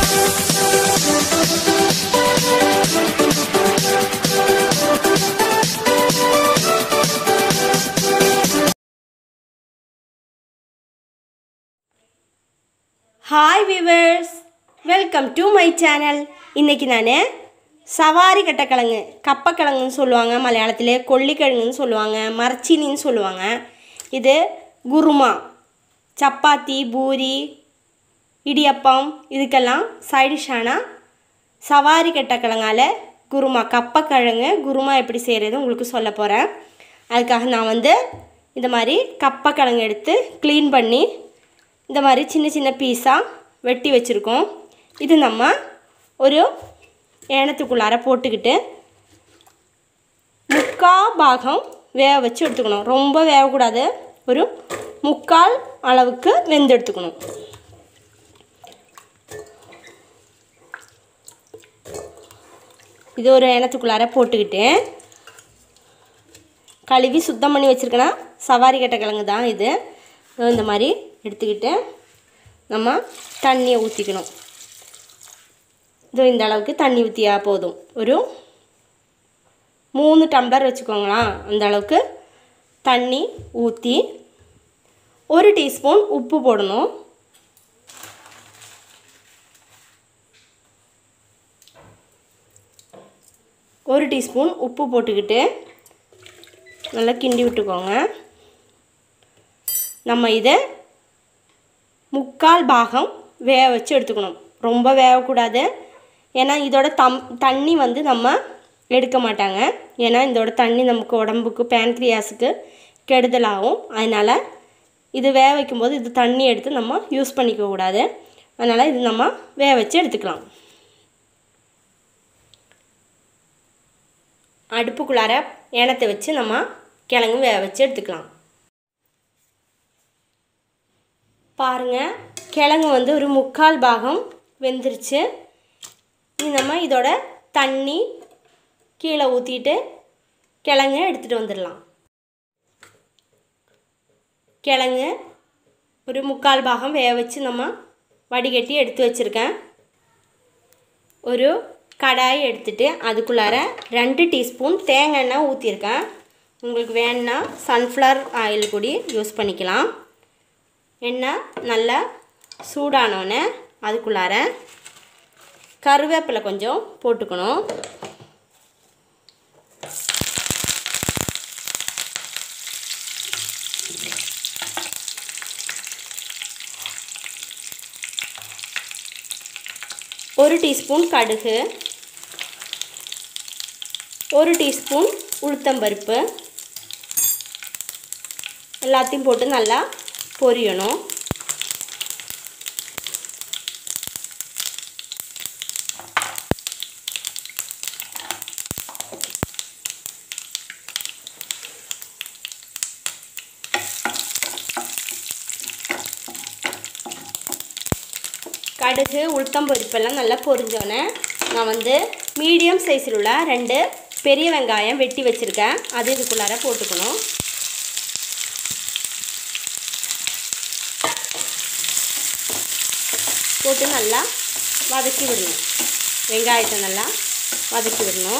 hi viewers welcome to my channel இன்றைக்கி நான் சவாரி கட்டக்கிழங்கு கப்பக்கிழங்குன்னு சொல்லுவாங்க மலையாளத்திலே கொல்லிக்கிழங்குன்னு சொல்லுவாங்க மரச்சீனின்னு சொல்லுவாங்க இது குருமா சப்பாத்தி பூரி இடியப்பம் இதுக்கெல்லாம் சைடிஷான சவாரி கட்டக்கிழங்கால குருமா கப்பக்கிழங்கு குருமா எப்படி செய்கிறது உங்களுக்கு சொல்ல போகிறேன் அதுக்காக நான் வந்து இந்த மாதிரி கப்பக்கிழங்கு எடுத்து க்ளீன் பண்ணி இந்த மாதிரி சின்ன சின்ன பீஸாக வெட்டி வச்சுருக்கோம் இது நம்ம ஒரு ஏனத்துக்குள்ளார போட்டுக்கிட்டு முக்கால் பாகம் வேக வச்சு எடுத்துக்கணும் ரொம்ப வேகக்கூடாது ஒரு முக்கால் அளவுக்கு வெந்து எடுத்துக்கணும் இது ஒரு ஏனத்துக்குள்ளார போட்டுக்கிட்டு கழுவி சுத்தம் பண்ணி வச்சுருக்கேன்னா சவாரி கட்ட கிழங்கு தான் இது இதோ இந்த மாதிரி எடுத்துக்கிட்டு நம்ம தண்ணியை ஊற்றிக்கணும் இதோ இந்த அளவுக்கு தண்ணி ஊற்றியா போதும் ஒரு மூணு டம்ளர் வச்சுக்கோங்களா அந்த அளவுக்கு தண்ணி ஊற்றி ஒரு டீஸ்பூன் உப்பு போடணும் ஒரு டீஸ்பூன் உப்பு போட்டுக்கிட்டு நல்லா கிண்டி விட்டுக்கோங்க நம்ம இதை முக்கால் பாகம் வேக வச்சு எடுத்துக்கணும் ரொம்ப வேகக்கூடாது ஏன்னா இதோட தம் தண்ணி வந்து நம்ம எடுக்க மாட்டாங்க ஏன்னா இதோட தண்ணி நமக்கு உடம்புக்கு பேன்க்ரியாஸுக்கு கெடுதலாகும் அதனால் இது வேக வைக்கும்போது இது தண்ணி எடுத்து நம்ம யூஸ் பண்ணிக்க கூடாது அதனால் இது நம்ம வேக வச்சு எடுத்துக்கலாம் அடுப்புக்குள்ளார ஏனத்தை வச்சு நம்ம கிழங்கு வேக வச்சு எடுத்துக்கலாம் பாருங்கள் கிழங்கு வந்து ஒரு முக்கால் பாகம் வெந்துருச்சு இது நம்ம இதோட தண்ணி கீழே ஊற்றிட்டு கிழங்கு எடுத்துகிட்டு வந்துடலாம் கிழங்கு ஒரு முக்கால் பாகம் வேக வச்சு நம்ம வடிகட்டி எடுத்து வச்சுருக்கேன் ஒரு கடாய் எடுத்துட்டு அதுக்குள்ளார ரெண்டு டீஸ்பூன் தேங்காய் எண்ணெய் ஊற்றிருக்கேன் உங்களுக்கு வேணுன்னா சன்ஃப்ளவர் ஆயில் கூடி யூஸ் பண்ணிக்கலாம் எண்ணெய் நல்லா சூடானோடனே அதுக்குள்ளார கருவேப்பிலை கொஞ்சம் போட்டுக்கணும் ஒரு டீஸ்பூன் கடுகு ஒரு டீஸ்பூன் உளுத்தம்பருப்பு எல்லாத்தையும் போட்டு நல்லா பொரியணும் கடுகு உளுத்தம் பருப்பெல்லாம் நல்லா பொரிஞ்சோன்னே நான் வந்து மீடியம் சைஸில் உள்ள ரெண்டு பெரிய வெங்காயம் வெட்டி வச்சுருக்கேன் அது இதுக்குள்ளார போட்டுக்கணும் போட்டு நல்லா வதக்கி விடணும் வெங்காயத்தை நல்லா வதக்கி விடணும்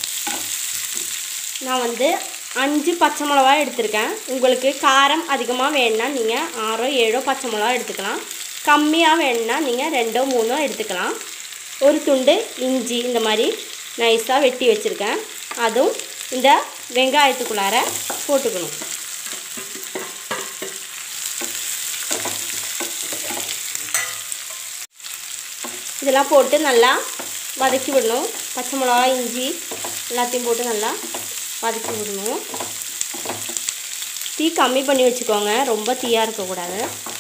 நான் வந்து அஞ்சு பச்சை மிளகா எடுத்திருக்கேன் உங்களுக்கு காரம் அதிகமாக வேணுன்னா நீங்கள் ஆறோ ஏழோ பச்சை மிளகா எடுத்துக்கலாம் கம்மியாக வேணுன்னா நீங்கள் ரெண்டோ மூணோ எடுத்துக்கலாம் ஒரு துண்டு இஞ்சி இந்த மாதிரி நைஸாக வெட்டி வச்சுருக்கேன் அதுவும் இந்த வெங்காயத்துக்குள்ளார போட்டுக்கணும் இதெல்லாம் போட்டு நல்லா வதக்கி விடணும் பச்சை மிளகா இஞ்சி எல்லாத்தையும் போட்டு நல்லா வதக்கி விடணும் தீ கம்மி பண்ணி வச்சுக்கோங்க ரொம்ப தீயாக இருக்கக்கூடாது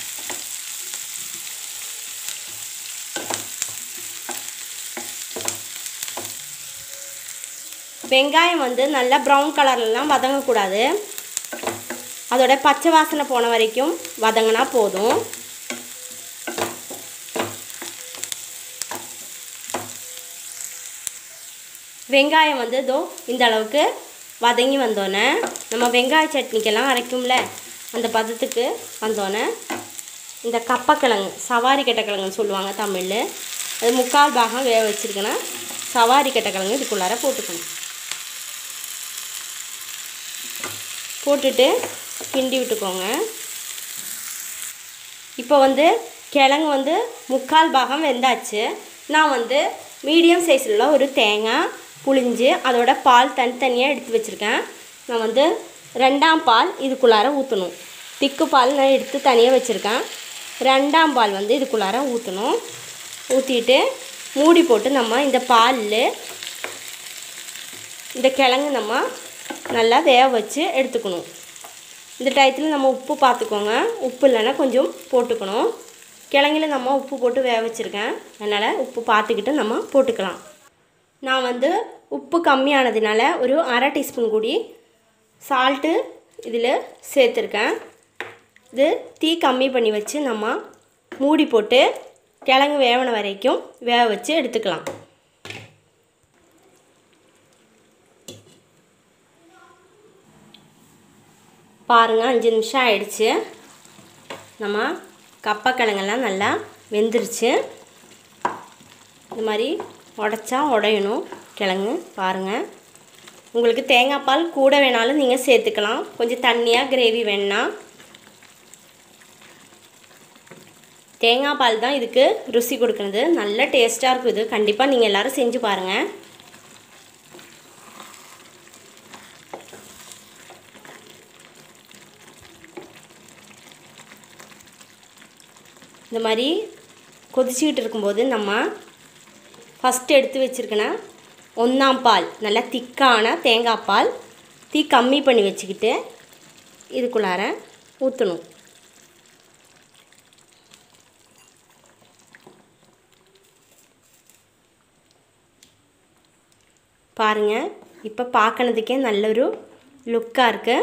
வெங்காயம் வந்து நல்லா ப்ரௌன் கலர்லலாம் வதங்கக்கூடாது அதோட பச்சை வாசனை போன வரைக்கும் வதங்கினா போதும் வெங்காயம் வந்து இதோ இந்த அளவுக்கு வதங்கி வந்தோடனே நம்ம வெங்காய சட்னிக்கெல்லாம் அரைக்கும்ல அந்த பதத்துக்கு வந்தோடனே இந்த கப்பக்கிழங்கு சவாரி கெட்டக்கிழங்குன்னு சொல்லுவாங்க தமிழில் அது முக்கால் பாகம் வேக வச்சுருக்கேன்னா சவாரி கட்டைக்கிழங்கு இதுக்குள்ளார போட்டுக்கணும் போட்டுட்டு கிண்டி விட்டுக்கோங்க இப்போ வந்து கிழங்கு வந்து முக்கால் பாகம் வெந்தாச்சு நான் வந்து மீடியம் சைஸில் ஒரு தேங்காய் புளிஞ்சு அதோட பால் தனித்தனியாக எடுத்து வச்சுருக்கேன் நான் வந்து ரெண்டாம் பால் இதுக்குள்ளார ஊற்றணும் திக்கு பால் நான் எடுத்து தனியாக வச்சுருக்கேன் ரெண்டாம் பால் வந்து இதுக்குள்ளார ஊற்றணும் ஊற்றிட்டு மூடி போட்டு நம்ம இந்த பாலில் இந்த கிழங்கு நம்ம நல்லா வேக வச்சு எடுத்துக்கணும் இந்த டயத்தில் நம்ம உப்பு பார்த்துக்கோங்க உப்பு இல்லைன்னா கொஞ்சம் போட்டுக்கணும் கிழங்குல நம்ம உப்பு போட்டு வேக வச்சுருக்கேன் அதனால் உப்பு பார்த்துக்கிட்டு நம்ம போட்டுக்கலாம் நான் வந்து உப்பு கம்மியானதுனால ஒரு அரை டீஸ்பூன் கூடி சால்ட்டு இதில் சேர்த்துருக்கேன் இது தீ கம்மி பண்ணி வச்சு நம்ம மூடி போட்டு கிழங்கு வேவன வரைக்கும் வேக வச்சு எடுத்துக்கலாம் பாருங்கள் அஞ்சு நிமிஷம் ஆயிடுச்சு நம்ம கப்பக்கிழங்கெல்லாம் நல்லா வெந்துருச்சு இந்த மாதிரி உடச்சா உடையணும் கிழங்கு பாருங்கள் உங்களுக்கு தேங்காய் பால் கூட வேணாலும் நீங்கள் சேர்த்துக்கலாம் கொஞ்சம் தண்ணியாக கிரேவி வேணுன்னா தேங்காய் பால் தான் இதுக்கு ருசி கொடுக்குறது நல்ல டேஸ்ட்டாக இருக்கும் இது கண்டிப்பாக நீங்கள் எல்லோரும் செஞ்சு பாருங்கள் இந்த மாதிரி கொதிச்சுக்கிட்டு இருக்கும்போது நம்ம ஃபஸ்ட்டு எடுத்து வச்சுருக்கேன்னா ஒன்றாம் பால் நல்லா திக்கான தேங்காய் பால் தீ கம்மி பண்ணி வச்சுக்கிட்டு இதுக்குள்ளார ஊற்றணும் பாருங்கள் இப்போ பார்க்கறதுக்கே நல்லொரு லுக்காக இருக்குது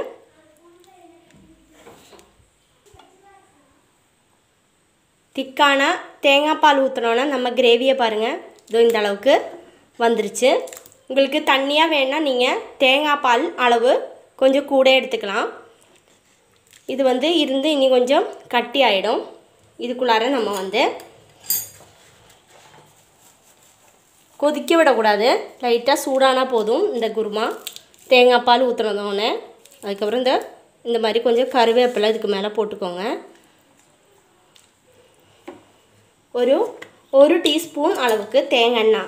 திக்கான தேங்காய் பால் ஊற்றினோன்னா நம்ம கிரேவியை பாருங்கள் இதோ இந்த அளவுக்கு வந்துருச்சு உங்களுக்கு தண்ணியாக வேணா நீங்கள் தேங்காய் பால் அளவு கொஞ்சம் கூட எடுத்துக்கலாம் இது வந்து இருந்து இனி கொஞ்சம் கட்டி ஆகிடும் இதுக்குள்ளார நம்ம வந்து கொதிக்க விடக்கூடாது லைட்டாக சூடானா போதும் இந்த குருமா தேங்காய் பால் ஊற்றுனதோடனே அதுக்கப்புறம் இந்த இந்த மாதிரி கொஞ்சம் கருவேப்பிலை இதுக்கு மேலே போட்டுக்கோங்க ஒரு ஒரு டீஸ்பூன் அளவுக்கு தேங்காய் எண்ணெய்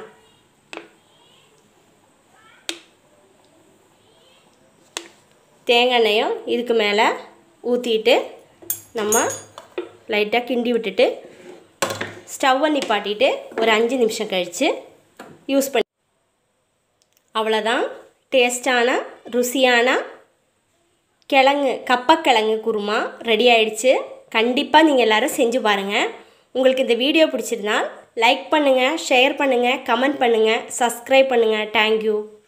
தேங்காய் எண்ணெயும் இதுக்கு மேலே ஊற்றிட்டு நம்ம லைட்டாக கிண்டி விட்டுட்டு ஸ்டவ்வை நிப்பாட்டிட்டு ஒரு அஞ்சு நிமிஷம் கழித்து யூஸ் பண்ணி அவ்வளோதான் டேஸ்டான ருசியான கிழங்கு கப்பக்கிழங்கு குருமா ரெடி ஆயிடுச்சு கண்டிப்பாக நீங்கள் எல்லோரும் செஞ்சு பாருங்கள் உங்களுக்கு இந்த வீடியோ பிடிச்சிருந்தால் லைக் பண்ணுங்கள் ஷேர் பண்ணுங்கள் கமெண்ட் பண்ணுங்கள் சப்ஸ்கிரைப் பண்ணுங்கள் தேங்க்யூ